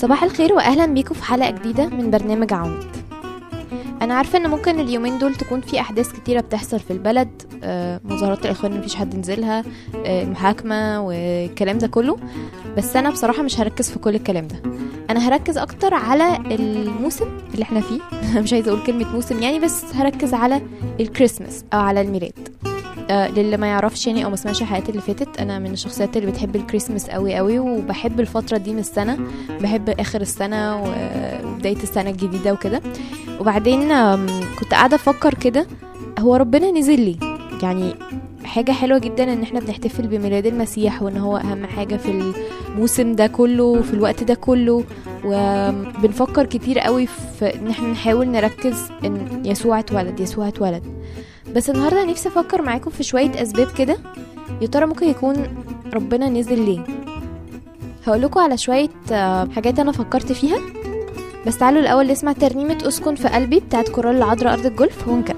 صباح الخير واهلا بيكم في حلقه جديده من برنامج عواميد انا عارفه ان ممكن اليومين دول تكون في احداث كتيره بتحصل في البلد آه، مظاهرات الاخوان مفيش حد نزلها آه، محاكمه والكلام ده كله بس انا بصراحه مش هركز في كل الكلام ده انا هركز اكتر على الموسم اللي احنا فيه مش عايزه اقول كلمه موسم يعني بس هركز على الكريسماس او على الميلاد آه للي ما يعرفش يعني او ما سمعش حياتي اللي فاتت انا من الشخصيات اللي بتحب الكريسماس قوي قوي وبحب الفتره دي من السنه بحب اخر السنه و- وبدايه السنه الجديده وكده وبعدين آم، كنت قاعده افكر كده هو ربنا نزل ليه يعني حاجة حلوة جدا ان احنا بنحتفل بميلاد المسيح وان هو اهم حاجة في الموسم ده كله وفي الوقت ده كله وبنفكر كتير قوي في ان احنا نحاول نركز ان يسوع اتولد يسوع اتولد بس النهارده نفسي افكر معاكم في شويه اسباب كده يا ترى ممكن يكون ربنا نزل ليه هقول لكم على شويه آه، حاجات انا فكرت فيها بس تعالوا الاول نسمع ترنيمه اسكن في قلبي بتاعت كورال العذراء ارض الجولف ونكمل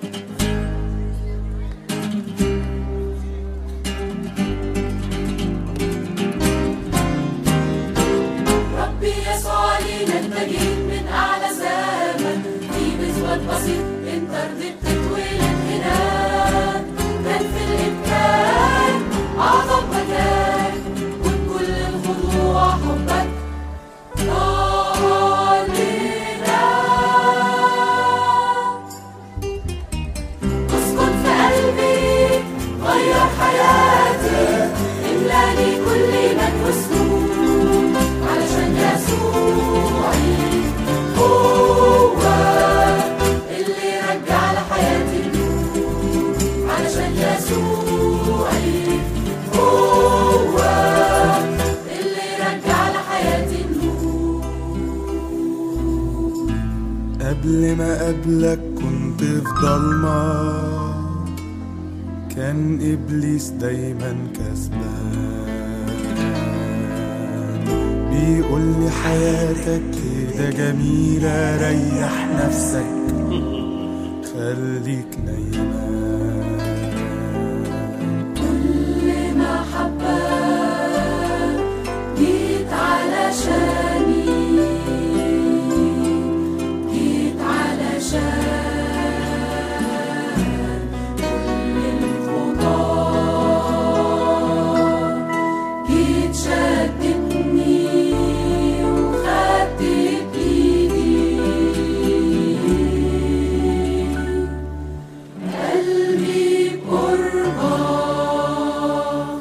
ربي يسوع لينا انت من اعلى زمن في بزوج بسيط انت رضيت تتولد هنا كان في الامكان اعظم مكان وبكل الخضوع حبك نار لنا اسكن في قلبي غير حياتي املاني كل من وسنون علشان يسوعي هو اللي رجع لحياتي النور علشان يسوعي هو اللي رجع لحياتي النور قبل ما قبلك كنت في ضلمة كان إبليس دايما كسبان بيقول لي حياتك كده جميلة ريح نفسك خليك نايمان كل محبة جيت علشاني جيت علشان كل الخطاة جيت شدتني وخدت بإيدي قلبي بقربك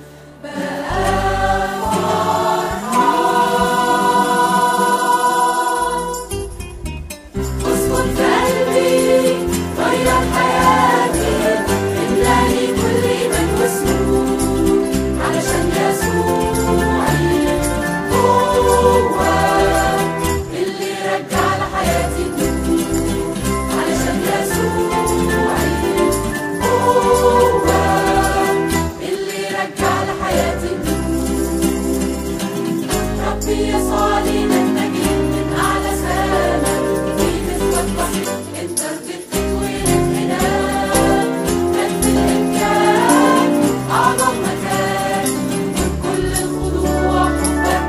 اسكن في قلبي غير حياتي املاني كل من وسنون علشان يسوعي هو اللي رجع لحياتي النور علشان يسوعي هو اللي رجع لحياتي النور ربي يسوع لينا النجيب من أعلى سما في نسبة بسيط أنت رضيت تتولد هنا كان في الإمكان أعظم مكان وبكل الخضوع حبك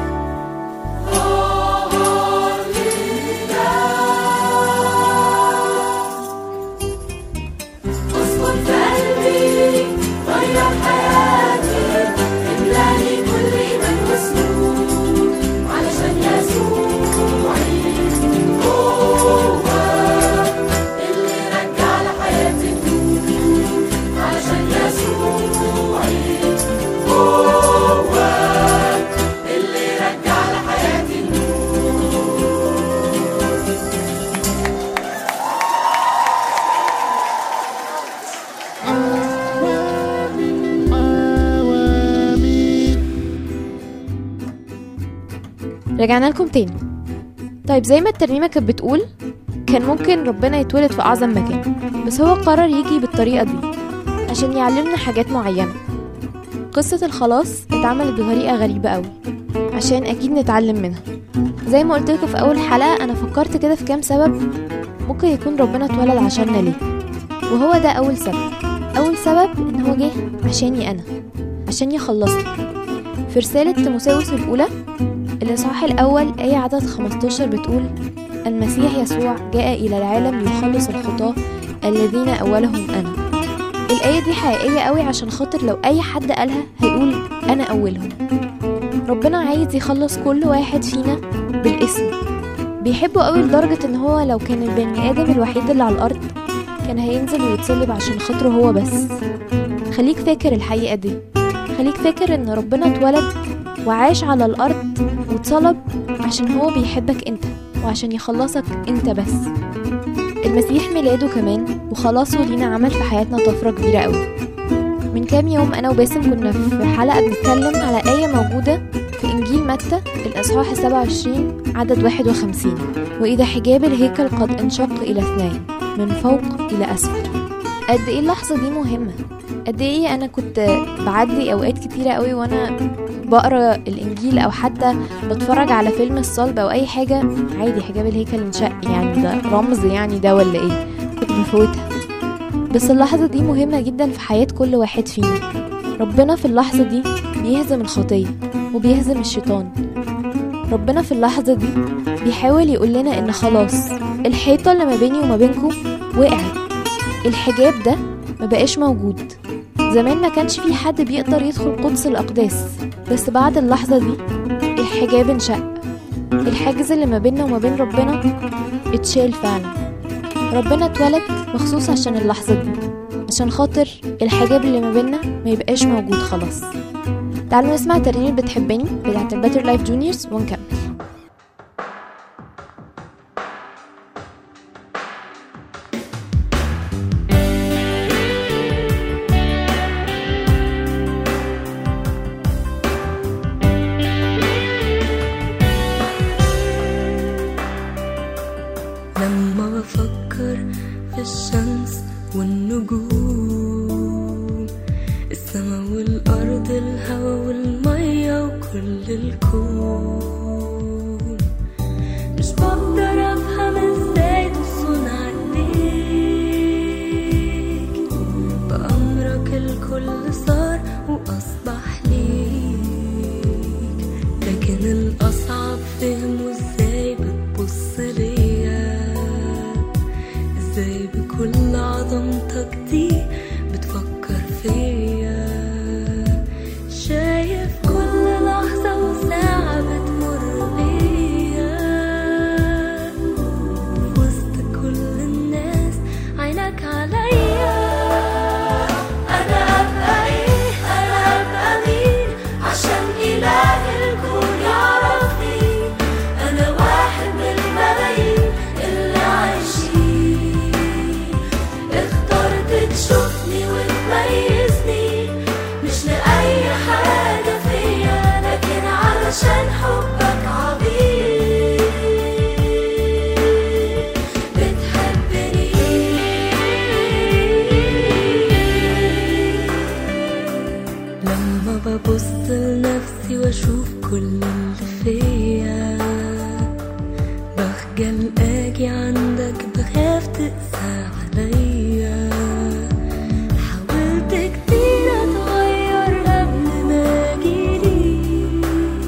ظهر لنا اسكن في قلبي غير حياتي املاني كل من وسنون علشان يسوعي هو اللي رجع لحياتي النور علشان يسوعي هو اللي رجع لحياتي النور رجعنا لكم تاني طيب زي ما الترنيمة كانت بتقول كان ممكن ربنا يتولد في أعظم مكان بس هو قرر يجي بالطريقة دي عشان يعلمنا حاجات معينة قصة الخلاص اتعملت بطريقة غريبة قوي عشان أكيد نتعلم منها زي ما قلت لكم في أول حلقة أنا فكرت كده في كام سبب ممكن يكون ربنا اتولد عشاننا ليه وهو ده أول سبب أول سبب إن هو جه عشاني أنا عشان يخلصني في رسالة تيموثاوس الأولى الإصحاح الأول آية عدد 15 بتقول المسيح يسوع جاء إلى العالم ليخلص الخطاة الذين أولهم أنا الآية دي حقيقية قوي عشان خاطر لو أي حد قالها هيقول أنا أولهم ربنا عايز يخلص كل واحد فينا بالاسم بيحبه قوي لدرجة ان هو لو كان البني آدم الوحيد اللي على الأرض كان هينزل ويتصلب عشان خاطره هو بس خليك فاكر الحقيقة دي خليك فاكر ان ربنا اتولد وعاش على الأرض واتصلب عشان هو بيحبك انت وعشان يخلصك انت بس المسيح ميلاده كمان وخلاصه لينا عمل في حياتنا طفرة كبيرة قوي من كام يوم أنا وباسم كنا في حلقة بنتكلم على آية موجودة في إنجيل متى الإصحاح 27 عدد 51 وإذا حجاب الهيكل قد انشق إلى اثنين من فوق إلى أسفل قد إيه اللحظة دي مهمة قد إيه أنا كنت بعدي أوقات كتيرة قوي وأنا بقرا الإنجيل أو حتى بتفرج على فيلم الصلب أو أي حاجة عادي حجاب الهيكل انشق يعني ده رمز يعني ده ولا إيه كنت بفوتها بس اللحظة دي مهمة جدا في حياة كل واحد فينا ربنا في اللحظة دي بيهزم الخطية وبيهزم الشيطان ربنا في اللحظة دي بيحاول يقول لنا ان خلاص الحيطة اللي ما بيني وما بينكم وقعت الحجاب ده ما بقاش موجود زمان ما كانش في حد بيقدر يدخل قدس الأقداس بس بعد اللحظة دي الحجاب انشق الحاجز اللي ما بيننا وما بين ربنا اتشال فعلا ربنا اتولد مخصوص عشان اللحظة دي عشان خاطر الحجاب اللي ما بيننا ما يبقاش موجود خلاص تعالوا نسمع ترنيمة بتحبني بتاعت الباتر لايف جونيورز ونكمل لما بفكر في الشمس والنجوم السما والأرض الهوا والمية وكل الكون مش بقدر أفهم ازاي تصنع ايديك بأمرك الكل صار وأصبح ليك لكن الأصعب فهمه ازاي بتبص ليا ازاي بكل عظمتك دي بتفكر فيا شايف كل لحظة وساعة بتمر بيا في وسط كل الناس عينك عليا أنا أبقى إيه أنا أبقى مين عشان إله الكون يعرفني أنا واحد من الملايين اللي عايشين اخترت تشوفني وتميزني مش لأي حاجة فيا لكن علشان حبك عظيم بتحبني لما ببص لنفسي واشوف كل اللي فيا بخجل اجي عندك بخاف تقسى عليا حاولت كتير اتغير قبل ما اجيليك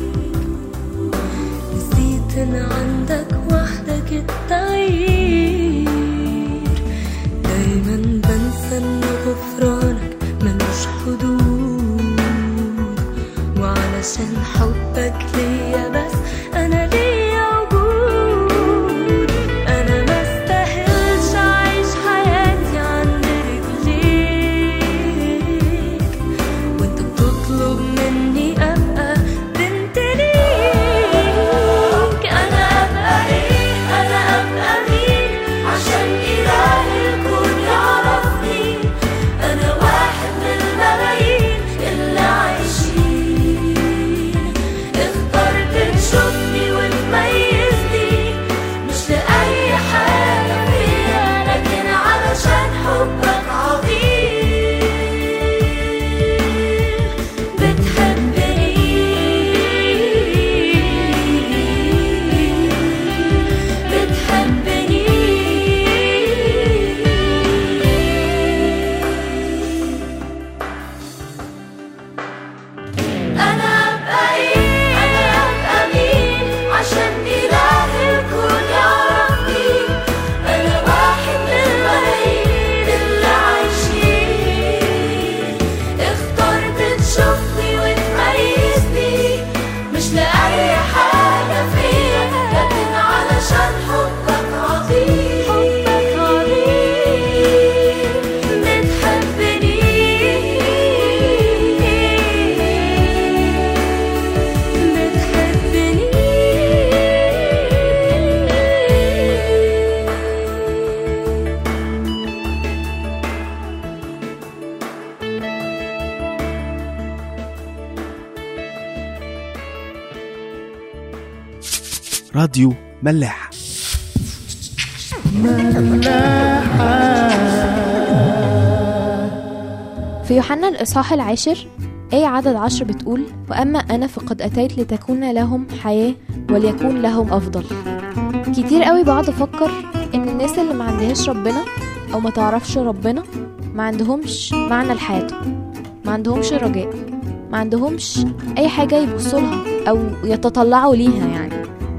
نسيت ان عندك وحدك التغيير دايما بنسى ان غفرانك ملوش حدود وعلشان حبك ليا بس انا ليا وجود انا ما استاهلش اعيش حياتي عند رجليك وانت بتطلب مني ابقى بنت ليك أنا أبقى إيه أنا أبقى مين عشان إله الكون يعرفني أنا واحد من الملايين اللي عايشين راديو ملاح في يوحنا الإصحاح العاشر آية عدد عشر بتقول وأما أنا فقد أتيت لتكون لهم حياة وليكون لهم أفضل كتير قوي بقعد أفكر إن الناس اللي ما عندهاش ربنا أو ما تعرفش ربنا ما عندهمش معنى لحياتهم ما عندهمش رجاء ما عندهمش أي حاجة يبصوا لها أو يتطلعوا ليها يعني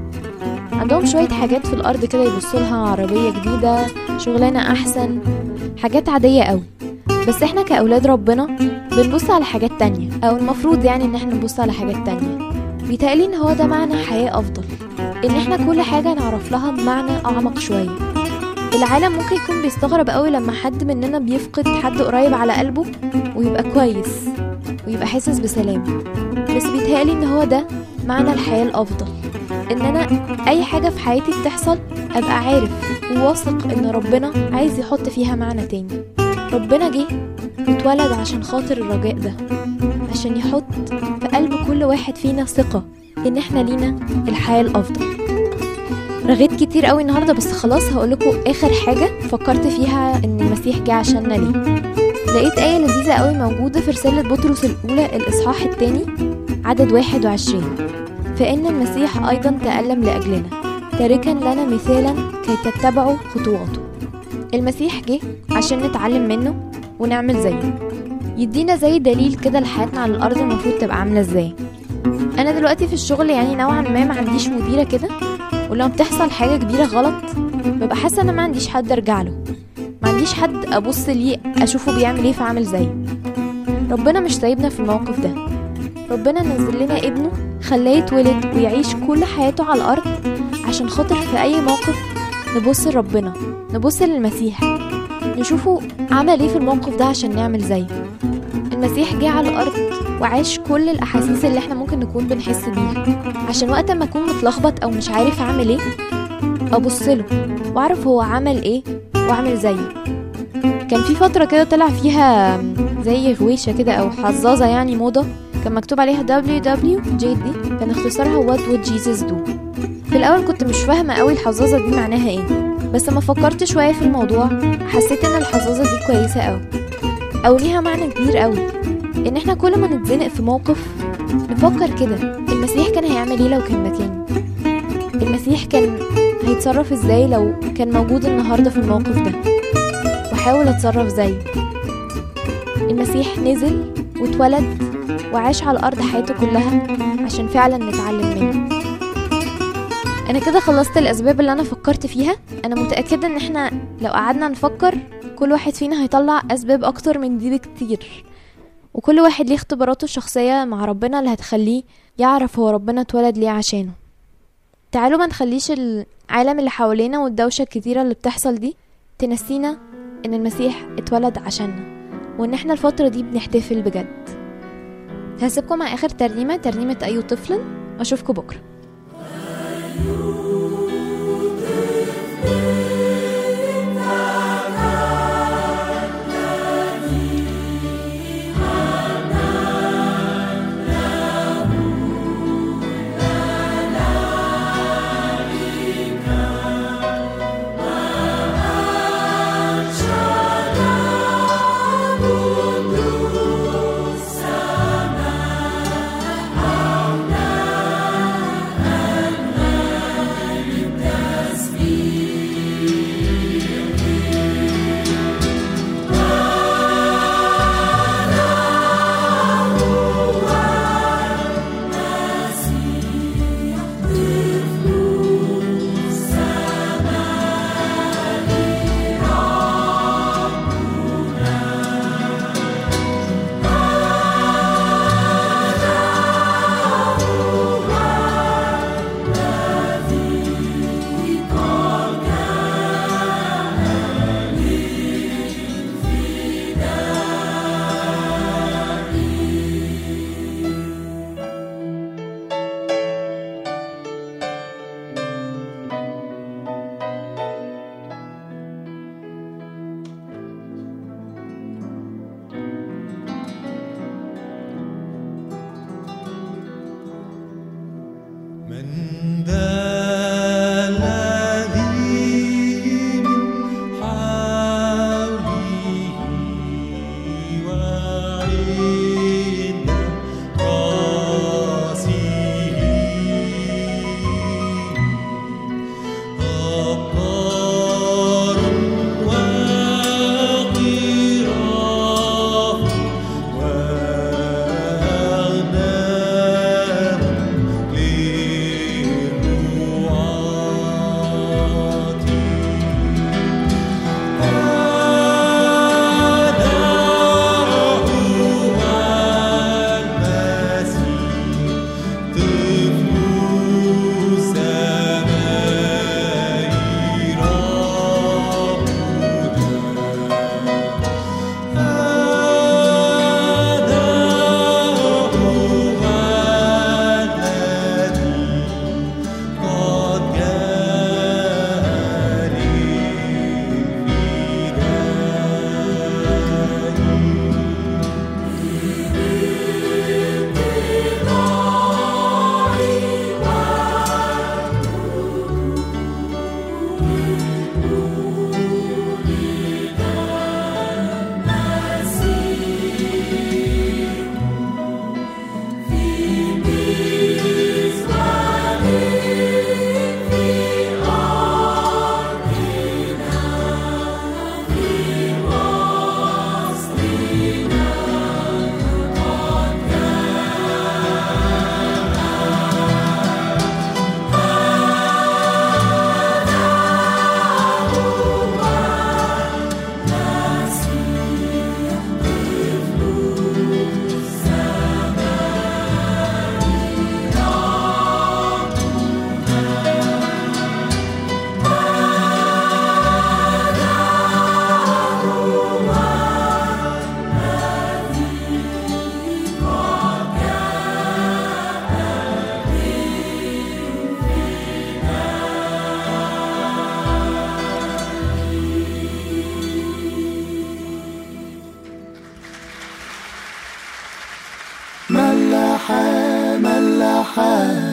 عندهم شوية حاجات في الأرض كده يبصوا لها عربية جديدة شغلانة أحسن حاجات عادية قوي بس احنا كأولاد ربنا بنبص على حاجات تانية أو المفروض يعني إن احنا نبص على حاجات تانية بيتهيألي إن هو ده معنى حياة أفضل إن احنا كل حاجة نعرف لها بمعنى أعمق شوية العالم ممكن يكون بيستغرب قوي لما حد مننا بيفقد حد قريب على قلبه ويبقى كويس ويبقى حاسس بسلام بس بيتهيألي إن هو ده معنى الحياة الأفضل إن أنا أي حاجة في حياتي بتحصل أبقى عارف وواثق إن ربنا عايز يحط فيها معنى تاني ربنا جه واتولد عشان خاطر الرجاء ده عشان يحط في قلب كل واحد فينا ثقة إن احنا لينا الحياة الأفضل رغيت كتير قوي النهاردة بس خلاص هقولكوا آخر حاجة فكرت فيها إن المسيح جه عشاننا ليه لقيت آية لذيذة قوي موجودة في رسالة بطرس الأولى الإصحاح التاني عدد واحد وعشرين فإن المسيح أيضا تألم لأجلنا تاركا لنا مثالا كي تتبعوا خطواته المسيح جه عشان نتعلم منه ونعمل زيه يدينا زي دليل كده لحياتنا على الأرض المفروض تبقى عاملة ازاي أنا دلوقتي في الشغل يعني نوعا ما ما عنديش مديرة كده ولما بتحصل حاجة كبيرة غلط ببقى حاسة أنا ما عنديش حد أرجع له ما عنديش حد أبص ليه أشوفه بيعمل ايه فعامل زيه ربنا مش سايبنا في الموقف ده ربنا نزل لنا ابنه خلاه يتولد ويعيش كل حياته على الأرض عشان خاطر في أي موقف نبص لربنا نبص للمسيح نشوفه عمل ايه في الموقف ده عشان نعمل زيه المسيح جه على الأرض وعاش كل الأحاسيس اللي احنا ممكن نكون بنحس بيها عشان وقت ما أكون متلخبط أو مش عارف أعمل ايه أبص له وأعرف هو عمل ايه وأعمل زيه كان في فترة كده طلع فيها زي غويشة كده أو حظاظة يعني موضة كان مكتوب عليها WWJD كان اختصارها What would Jesus do في الأول كنت مش فاهمة قوي الحظاظة دي معناها ايه بس لما فكرت شوية في الموضوع حسيت ان الحظاظة دي كويسة قوي او ليها معنى كبير قوي ان احنا كل ما نتزنق في موقف نفكر كده المسيح كان هيعمل ايه لو كان مكاني المسيح كان هيتصرف ازاي لو كان موجود النهاردة في الموقف ده واحاول اتصرف زيه المسيح نزل واتولد وعاش على الارض حياته كلها عشان فعلا نتعلم منه انا كده خلصت الاسباب اللي انا فكرت فيها انا متاكده ان احنا لو قعدنا نفكر كل واحد فينا هيطلع اسباب اكتر من دي بكتير وكل واحد ليه اختباراته الشخصيه مع ربنا اللي هتخليه يعرف هو ربنا اتولد ليه عشانه تعالوا ما نخليش العالم اللي حوالينا والدوشه الكتيره اللي بتحصل دي تنسينا ان المسيح اتولد عشاننا وان احنا الفتره دي بنحتفل بجد هسيبكم مع اخر ترنيمه ترنيمه اي طفل واشوفكم بكره من ذا حال